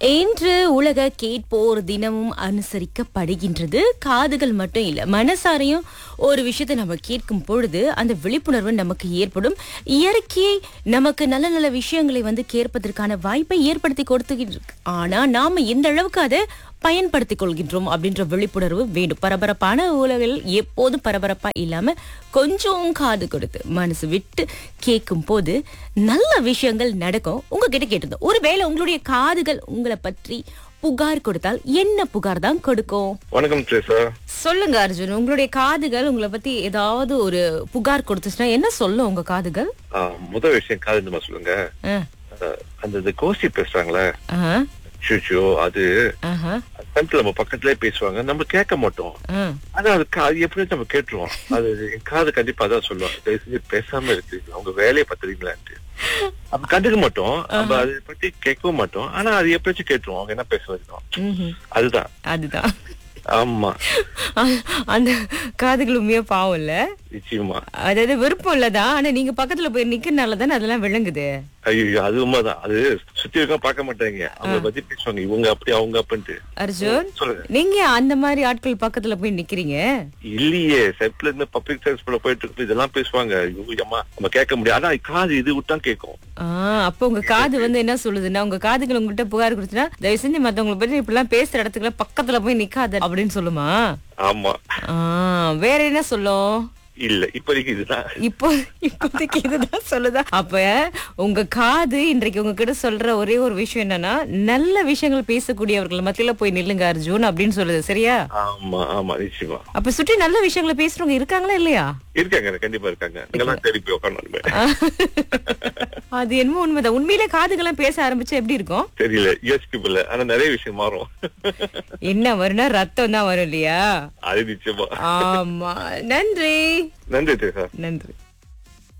இன்று உலக கேட்போர் தினமும் அனுசரிக்கப்படுகின்றது காதுகள் மட்டும் இல்ல மனசாரையும் ஒரு விஷயத்தை நம்ம கேட்கும் பொழுது அந்த விழிப்புணர்வு நமக்கு ஏற்படும் இயற்கையை நமக்கு நல்ல நல்ல விஷயங்களை வந்து கேட்பதற்கான வாய்ப்பை ஏற்படுத்தி கொடுத்துக்கிட்டு இருக்கு ஆனா நாம எந்த அளவுக்கு அதை பயன்படுத்திக் கொள்கின்றோம் அப்படின்ற விழிப்புணர்வு வேண்டும் பரபரப்பான உலகில் எப்போதும் பரபரப்பா இல்லாம கொஞ்சம் காது கொடுத்து மனசு விட்டு கேட்கும் போது நல்ல விஷயங்கள் நடக்கும் உங்ககிட்ட கேட்டிருந்தோம் ஒருவேளை உங்களுடைய காதுகள் உங்களை பற்றி புகார் கொடுத்தால் என்ன புகார் தான் கொடுக்கும் வணக்கம் ட்ரேசா சொல்லுங்க அர்ஜுன் உங்களுடைய காதுகள் உங்களை பத்தி ஏதாவது ஒரு புகார் கொடுத்துச்சுன்னா என்ன சொல்லும் உங்க காதுகள் முதல் விஷயம் காது நம்ம சொல்லுங்க ஆ, ஆ, அந்த இந்த கோசி பேசுறாங்களே ஆஹா, ஷூஷோ அது ஆஹா, சமயத்துல நம்ம பக்கத்துலயே பேசுவாங்க நம்ம கேட்க மாட்டோம் ஆ. ஆனா அது கா- அது எப்படி நம்ம கேட்டுருவோம் அது என் காது கண்டிப்பா அதான் சொல்லுவோம் தயவு செஞ்சு பேசாம இருக்கு அவங்க வேலையை பத்துறீங்களான்ட்டு அப்ப கண்டுக்க மாட்டோம் நம்ம அதை பத்தி கேட்கவும் மாட்டோம் ஆனா அது எப்படியாச்சும் கேட்டுருவோம் அவங்க என்ன பேச வரைக்கும் ம்ஹும். அதுதான் அதுதான் ஆமா அ- அந்த காதுகள் உண்மையா பாவம் இல்ல நிச்சயமா அதாவது விருப்பம் இல்லதான் ஆனா நீங்க பக்கத்துல போய் நிக்கிறனால தானே அதெல்லாம் விளங்குது ஐயோ அது உண்மைதான் அது சுத்தி இருக்க பார்க்க மாட்டாங்க அவங்க பத்தி பேசுவாங்க இவங்க அப்படி அவங்க அப்படின்ட்டு அர்ஜுன் சொல்லுங்க நீங்க அந்த மாதிரி ஆட்கள் பக்கத்துல போய் நிக்கிறீங்க இல்லையே செப்ல இருந்து பப்ளிக் டிரான்ஸ்போர்ட்ல போயிட்டு இருக்கு இதெல்லாம் பேசுவாங்க ஐயோ, அம்மா நம்ம கேட்க முடியாது ஆனா காது இது விட்டா கேட்கும் ஆ, அப்ப உங்க காது வந்து என்ன சொல்லுதுன்னா உங்க காதுகள் உங்ககிட்ட புகார் கொடுத்துனா தயவு செஞ்சு மத்தவங்களை பத்தி இப்படிலாம் பேசுற இடத்துக்குலாம் பக்கத்துல போய் நிக்காத அப்படின்னு சொல்லுமா ஆமா ஆ, வேற என்ன சொல்லும் இல்ல இப்போதைக்கு இதுதான் இப்போ இப்போதைக்கு இதுதான் சொல்லுதா அப்ப உங்க காது இன்றைக்கு உங்ககிட்ட சொல்ற ஒரே ஒரு விஷயம் என்னன்னா நல்ல விஷயங்கள் பேசக்கூடியவர்கள் மத்தியில போய் நில்லுங்க அர்ஜுன் அப்படின்னு சொல்லுது சரியா ஆமா ஆமா நிச்சயமா அப்ப சுற்றி நல்ல விஷயங்களை பேசுறவங்க இருக்காங்களா இல்லையா இருக்காங்க கண்டிப்பா இருக்காங்க இங்கெல்லாம் தேடி போய் உட்காந்து அது என்னமோ உண்மைதான் உண்மையிலே காதுகள்லாம் பேச ஆரம்பிச்சா எப்படி இருக்கும் தெரியல யோசிக்கல ஆனா நிறைய விஷயம் மாறும் என்ன வரும்னா ரத்தம் தான் வரும் இல்லையா அது நிச்சயமா ஆமா நன்றி நன்றி தேசா நன்றி